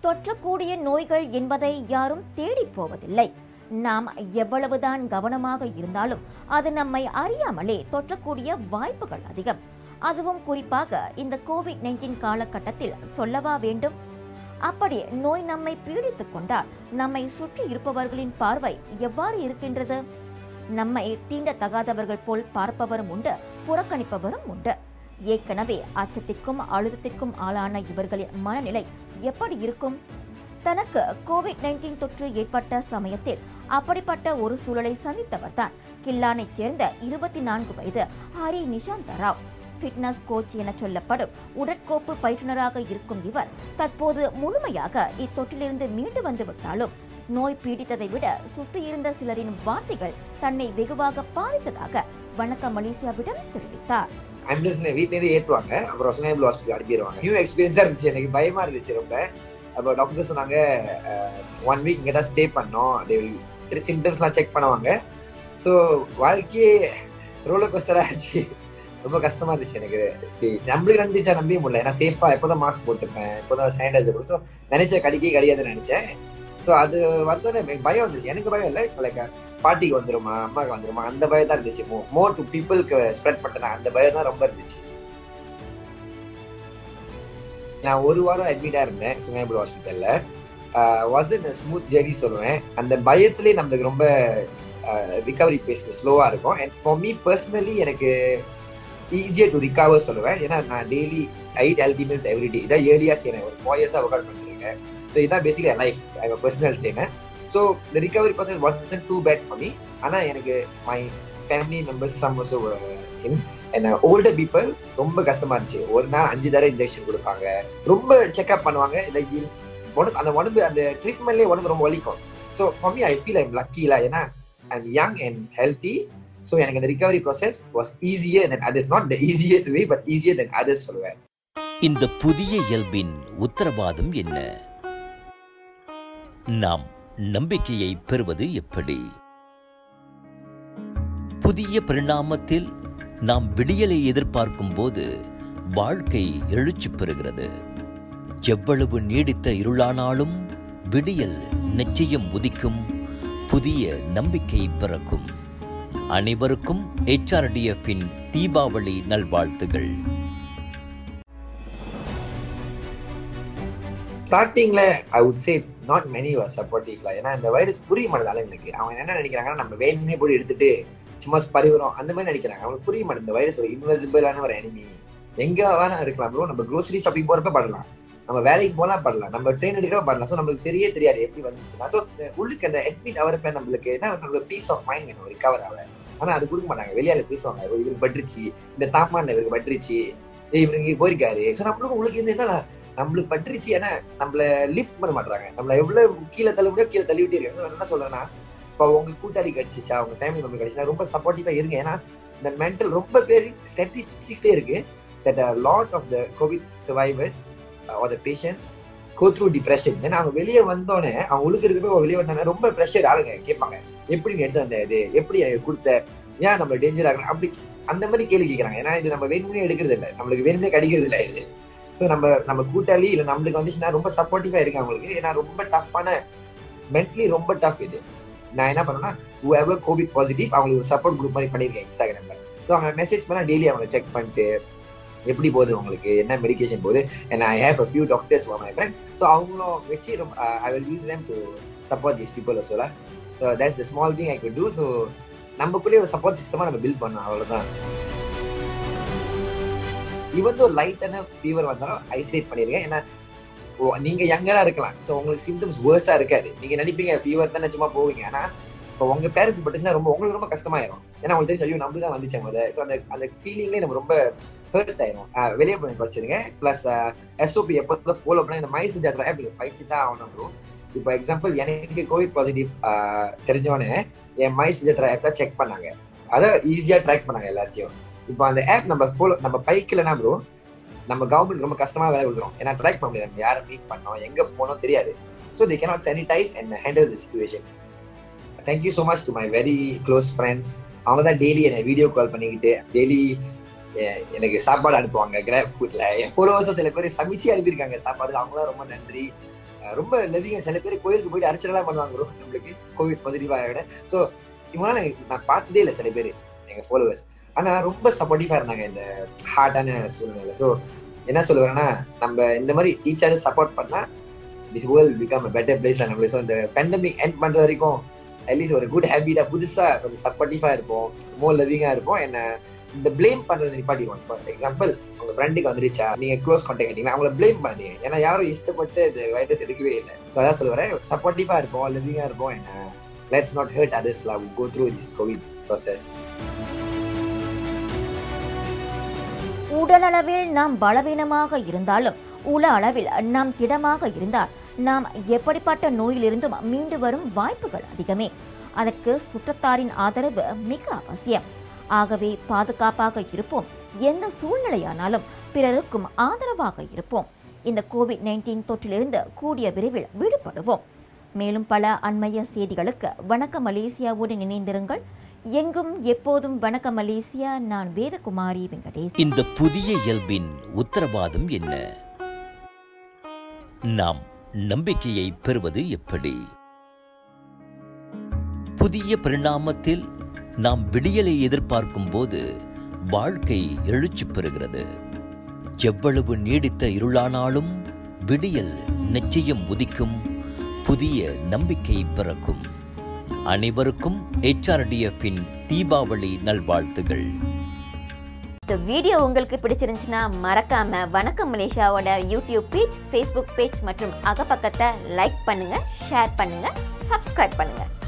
தொற்றக்கூடிய நோய்கள் என்பதை யாரும் தேடிப் போவதில்லை நாம் எவ்வளவுதான் கவனமாக இருந்தாலும் அது நம்மை அறியாமலே தொற்றக்கூடிய வாய்ப்புகள் அதிகம் அதுவும் குறிப்பாக இந்த கோவிட் நைன்டீன் காலகட்டத்தில் சொல்லவா வேண்டும் அப்படி நோய் நம்மை பீடித்துக் கொண்டால் நம்மை சுற்றி இருப்பவர்களின் பார்வை எவ்வாறு இருக்கின்றது நம்மை தீண்டத்தகாதவர்கள் போல் பார்ப்பவரும் உண்டு புறக்கணிப்பவரும் உண்டு ஏற்கனவே அச்சத்திற்கும் அழுத்தத்திற்கும் ஆளான இவர்களின் மனநிலை எப்படி இருக்கும் தனக்கு கோவிட் நைன்டீன் தொற்று ஏற்பட்ட சமயத்தில் அப்படிப்பட்ட ஒரு சூழலை சந்தித்தவர் தான் கில்லானைச் சேர்ந்த இருபத்தி நான்கு வயது ஹரி நிஷாந்த ராவ் ஃபிட்னஸ் கோச் என சொல்லப்படும் உடற்கோப்பு பயிற்றுனராக இருக்கும் இவர் தற்போது முழுமையாக இத்தொற்றிலிருந்து மீண்டு வந்து விட்டாலும் நோய் பீடித்ததை விட சுற்றியிருந்த சிலரின் வார்த்தைகள் தன்னை வெகுவாக பாதித்ததாக வணக்கம் மலேசியாவிடம் தெரிவித்தார் ஆம்புலன்ஸ்ல வீட்ல இருந்து ஏத்துவாங்க அப்புறம் சுனாமில் ஹாஸ்பிட்டல் அனுப்பிடுவாங்க நியூ எக்ஸ்பீரியன்ஸா இருந்துச்சு எனக்கு பயமா இருந்துச்சு ரொம்ப அப்போ டாக்டர் சொன்னாங்க ஒன் வீக் இங்கே தான் ஸ்டே பண்ணோம் அது சிம்டம்ஸ்லாம் செக் பண்ணுவாங்க ஸோ வாழ்க்கையே ரோலர் கோஸ்டரா ஆச்சு ரொம்ப கஷ்டமா இருந்துச்சு எனக்கு ஸ்டே நம்மளுக்கு நடந்துச்சா நம்பவே முடியல ஏன்னா சேஃபா எப்போதான் மாஸ்க் போட்டுப்பேன் எப்போதான் சானிடைசர் ஸோ நினைச்ச கடிக்கே கிடையாதுன்னு நினைச்சேன் ஸோ அது வந்தோடனே எனக்கு பயம் வந்துச்சு எனக்கு பயம் இல்லை லைக் பாட்டிக்கு வந்துருமா அம்மாவுக்கு வந்துருமா அந்த பயம் தான் இருந்துச்சு மோர் டு பீப்புளுக்கு ஸ்ப்ரெட் பண்ண அந்த பயம் தான் ரொம்ப இருந்துச்சு நான் ஒரு வாரம் அட்மிட்டா இருந்தேன் சுமேபுல் ஹாஸ்பிட்டல்ல வாசன் ஸ்மூத் ஜெர்னி சொல்லுவேன் அந்த பயத்திலே நம்மளுக்கு ரொம்ப ரிகவரி பேஸ் ஸ்லோவா இருக்கும் அண்ட் ஃபார் மீ பர்சனலி எனக்கு ஈஸியர் டு ரிகவர் சொல்லுவேன் ஏன்னா நான் daily I'd healthy meals every day இதான் ஏர்லியா செய்யறேன் ஒரு ஃபோர் இயர்ஸாக ஒர்க் அவுட் பண்ணிருக்கேன் ஸோ இதான் பேசிக்கலி லைஃப் ஐ பர்சனல் டேன்னு ஸோ இந்த recovery process was too bad for me ஆனால் எனக்கு my family members some also என்ன ஓல்டர் பீப்புள் ரொம்ப கஷ்டமா இருந்துச்சு ஒரு நாள் அஞ்சு தடவை இன்ஜெக்ஷன் கொடுப்பாங்க ரொம்ப செக்அப் பண்ணுவாங்க லைக் உடம்பு அந்த உடம்பு அந்த ட்ரீட்மெண்ட்லேயே உடம்பு ரொம்ப வலிக்கும் so for me I feel I'm லக்கிலா ஏன்னா I'm young and healthy so எனக்கு அந்த recovery process was easier than others not the easiest way but easier than others சொல்லுவேன் இந்த புதிய இயல்பின் உத்தரவாதம் என்ன நாம் நம்பிக்கையை பெறுவது எப்படி புதிய பரிணாமத்தில் நாம் விடியலை எதிர்பார்க்கும் போது வாழ்க்கை எழுச்சி பெறுகிறது எவ்வளவு நீடித்த இருளானாலும் விடியல் நிச்சயம் உதிக்கும் புதிய நம்பிக்கை பிறக்கும் அனைவருக்கும் ஹெச்ஆர்டிஎஃப்பின் தீபாவளி நல்வாழ்த்துகள் ஸ்டார்டிங்ல I would say not many was சப்போர்ட்டிவ்ல ஏன்னா இந்த வைரஸ் புரிய மாட்டேது ஆளுங்களுக்கு அவங்க என்ன நினைக்கிறாங்கன்னா நம்ம வேணுமே போய் எடுத்துட்டு சும்மா பரிவரும் அந்த மாதிரி நினைக்கிறாங்க அவங்களுக்கு புரிய மாட்டேது இந்த வைரஸ் ஒரு இன்வெசிபிளான ஒரு எனிமி எங்க வேணா இருக்கலாம் ப்ரோ நம்ம க்ரோசரி ஷாப்பிங் போறப்ப பண்ணலாம் நம்ம வேலைக்கு போலாம் பண்ணலாம் நம்ம ட்ரெயின் எடுக்கிறப்ப பண்ணலாம் ஸோ நம்மளுக்கு தெரிய தெரியாது எப்படி வந்துச்சுன்னா ஸோ உள்ளுக்கு அந்த அட்மிட் அவரப்ப நம்மளுக்கு என்ன நம்மளுக்கு பீஸ் ஆஃப் மைண்ட் வேணும் ரிகவர் ஆக ஆனா அது கொடுக்க மாட்டாங்க வெளியால பேசுவாங்க இவருக்கு பட்டுருச்சு இந்த தாமான் இவருக்கு பட்டுருச்சு இவருக்கு இங்க போயிருக்காரு ஸோ நம்மளுக்கு உங்களுக்கு இருந்து என்னன்னா நம்மளுக்கு பட்டுருச்சு ஏன்னா நம்மள லிஃப்ட் பண்ண மாட்டாங்க நம்மள எவ்வளவு கீழே தள்ள முடியும் கீழே தள்ளிவிட்டே இருக்காங்க என்ன சொல்றேன்னா இப்போ உங்க கூட்டாளி கிடைச்சிச்சா உங்க ஃபேமிலி மெம்பர் கிடைச்சா ரொம்ப சப்போர்ட்டிவா இருங்க ஏன்னா இந்த மென்டல் ரொம்ப பேர் ஸ்டாட்டிஸ்டிக்ஸ்லேயே இருக்கு that lot of the COVID survivors are the patients go through depression ஏன்னா அவங்க வெளியே வந்தோடனே அவங்க உழுக்கு இருக்கப்போ வெளியே வந்தாங்க ரொம்ப ப்ரெஷர் ஆளுங்க கேட்பாங்க எப்படி நீ எடுத்து வந்த இது எப்படி எனக்கு கொடுத்த ஏன் நம்ம டேஞ்சர் ஆகணும் அப்படி அந்த மாதிரி கேள்வி கேட்கறாங்க ஏன்னா இது நம்ம வேணும்னே எடுக்கிறது இல்லை நம்மளுக்கு வேணும்னே கிடைக்கிறது இல்லை இது ஸோ நம்ம நம்ம கூட்டாளி இல்லை நம்மளுக்கு வந்துச்சுன்னா ரொம்ப சப்போர்ட்டிவா இருக்கு அவங்களுக்கு ஏன்னா ரொம்ப டஃப்பான மென்டலி ரொம்ப டஃப் இது நான் என்ன பண்ணேன்னா whoever கோவிட் பாசிட்டிவ் அவங்களுக்கு சப்போர்ட் குரூப் மாதிரி பண்ணியிருக்கேன் இன்ஸ்டாகிராம்ல ஸோ அவங்க மெசேஜ் பண்ணா டெய்லி அவங்க செக் பண்ணிட்டு எப்படி போகுது உங்களுக்கு என்ன மெடிக்கேஷன் போகுது and I have a few doctors for my friends so அவங்களும் வச்சு ரொம்ப I will use them to support this people சொல்ல so that's the small thing I could do so நமக்குள்ளேயே ஒரு சப்போர்ட் சிஸ்டமாக நம்ம பில்ட் பண்ணோம் அவ்வளோதான் இவன் ஒரு லைட்டான ஃபீவர் வந்தாலும் ஐசோலேட் பண்ணிருக்கேன் ஏன்னா நீங்க யங்கரா இருக்கலாம் ஸோ உங்களுக்கு சிம்டம்ஸ் வேர்ஸா இருக்காது நீங்க நினைப்பீங்க ஃபீவர் தான் நிச்சயமா போவீங்க ஆனா இப்போ உங்க பேரண்ட்ஸ் பட்டுச்சுன்னா ரொம்ப உங்களுக்கு ரொம்ப கஷ்டமாயிரும் ஏன்னா உங்களுக்கு தெரிஞ்சு ஐயோ நம்மளுக்கு தான் வந்துச்சு முத ஸோ அந்த அந்த ஃபீலிங்லேயே நம்ம ரொம்ப ஹர்ட் ஆயிரும் வெளியே போய் படிச்சிருங்க ப்ளஸ் எஸ்ஓபி எப்போ ஃபாலோ பண்ணி இந்த மைஸ் ஜாத்திரா ஆப் நீங்கள் படிச்சு தான் ஆகணும் ப்ரோ இப்போ எக்ஸாம்பிள் எனக்கு கோவிட் பாசிட்டிவ் தெரிஞ்சோடனே என் மைஸ் ஜாத்திரா ஆப் தான் செக் பண்ணாங்க அதை ஈஸியாக ட்ராக் பண்ணாங்க எல்லாத்தையும் இப்போ அந்த ஆப் நம்ம ஃபாலோ நம்ம பைக்கில்னா ப்ரோ நம்ம கவர்மெண்ட் ரொம்ப கஷ்டமா வேலை கொடுக்குறோம் ஏன்னா ட்ராக் பண்ண முடியாது நம்ம யாரை மீட் பண்ணோம் எங்க போனோம் தெரியாது so they cannot sanitise and handle the situation thank you so much to my very close friends அவங்க தான் டெய்லி என்னை வீடியோ கால் பண்ணிக்கிட்டு டெய்லி எனக்கு சாப்பாடு அனுப்புவாங்க கிராப் ஃபுட்ல என் ஃபாலோவர்ஸும் சில பேர் சமைச்சு அனுப்பியிருக்காங்க சாப்பாடு அவங்களாம் ரொம்ப நன்றி அஹ் ரொம்ப லெவிங்க சில பேர் கோயிலுக்கு போயிட்டு அர்ச்சனைலாம் பண்ணுவாங்க bro நம்மளுக்கு கோவிட் பாசிட்டிவாக விட ஸோ இவங்களால எனக்கு நான் பார்த்ததே இல்லை சில பேர் எங்க ஃபாலோவர்ஸ் ஆனா ரொம்ப சப்போர்ட்டிவா இருந்தாங்க இந்த ஹார்டான சூழ்நிலை ஸோ என்ன சொல்ல வரேன்னா நம்ம இந்த மாதிரி ஈச் அதர் சப்போர்ட் பண்ணா திஸ் வேர்ல்ட் பிகம் பெட்டர் பிளேஸ்ல நம்மளுக்கு ஸோ இந்த பேண்டமிக் எண்ட் பண்ற வரைக்கும் அட்லீஸ்ட் ஒரு குட் ஹேபிட்டா புதுசா கொஞ்சம் சப்போர்ட்டிவா இருப்போம் மோர் லவிங்கா இருப்போம் என்ன இந்த ப்ளேம் பண்றது நிப்பாட்டிடுவோம் ஃபார் எக்ஸாம்பிள் உங்க ஃப்ரெண்டுக்கு வந்துருச்சா நீங்க க்ளோஸ் கான்டாக்ட் ஆகிட்டீங்கன்னா அவங்கள ப்ளேம் பண்ணாதீங்க ஏன்னா யாரும் இஷ்டப்பட்டு இந்த வைரஸ் எடுக்கவே இல்லை ஸோ அதான் சொல்ல வரேன் சப்போர்ட்டிவா இருப்போம் லிவிங்கா இருப்போம் என்ன let's not hurt others love go through this COVID process உடலளவில் நாம் பலவீனமாக இருந்தாலும் உள அளவில் நாம் திடமாக இருந்தால் நாம் எப்படிப்பட்ட நோயிலிருந்தும் மீண்டு வரும் வாய்ப்புகள் அதிகமே அதற்கு சுற்றத்தாரின் ஆதரவு மிக அவசியம் ஆகவே பாதுகாப்பாக இருப்போம் எந்த சூழ்நிலையானாலும் பிறருக்கும் ஆதரவாக இருப்போம் இந்த கோவிட் நைன்டீன் தொற்றிலிருந்து கூடிய விரைவில் விடுபடுவோம் மேலும் பல அண்மைய செய்திகளுக்கு வணக்கம் மலேசியாவுடன் இணைந்திருங்கள் எங்கும் எப்போதும் வணக்கம் மலேசியா நான் வேதகுமாரி வெங்கடேஷ் இந்த புதிய இயல்பின் உத்தரவாதம் என்ன நாம் நம்பிக்கையை பெறுவது எப்படி புதிய பரிணாமத்தில் நாம் விடியலை எதிர்பார்க்கும் போது வாழ்க்கை எழுச்சி பெறுகிறது எவ்வளவு நீடித்த இருளானாலும் விடியல் நிச்சயம் உதிக்கும் புதிய நம்பிக்கை பிறக்கும் அனைவருக்கும் ஹெச்ஆர்டிஎஃப்பின் தீபாவளி நல்வாழ்த்துகள் இந்த வீடியோ உங்களுக்கு பிடிச்சிருந்துச்சுன்னா மறக்காம வணக்கம் மலேசியாவோட யூடியூப் பேஜ் ஃபேஸ்புக் பேஜ் மற்றும் அகப்பக்கத்தை லைக் பண்ணுங்க ஷேர் பண்ணுங்க சப்ஸ்கிரைப் பண்ணுங்க